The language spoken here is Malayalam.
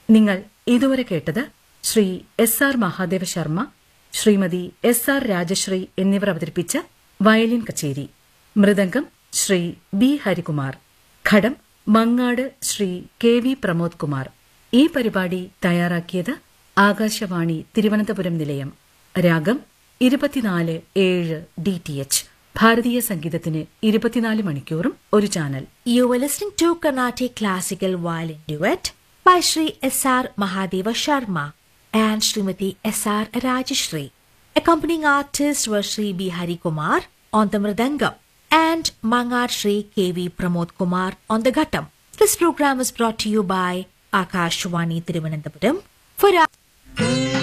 നിങ്ങൾ ഇതുവരെ കേട്ടത് Sri S R Mahadeva Sharma Shrimati S R Rajashree എന്നിവർ അവതരിപ്പിച്ച വയലിൻ കച്ചേരി mridangam Sri B Harikumar ghatam Mangad Sri K V Pramod Kumar ഈ പരിപാടി തയ്യാറാക്കിയത് ആകാശവാണി തിരുവനന്തപുരം നിലയം രാഗം ഇരുപത്തിനാല് ഏഴ് ഡി ടി എച്ച് ഭാരതീയ സംഗീതത്തിന് ഇരുപത്തിനാല് മണിക്കൂറും ഒരു channel You were listening to Carnatic Classical Violin Duet by Sri S.R. Mahadeva Sharma and Srimati S.R. Rajashri. Accompanying artists were Sri B. Hari Kumar on the Mridangam and Mangar Sri K.V. Pramod Kumar on the Ghattam. This program was brought to you by Akashwani Thiruvananthapuram for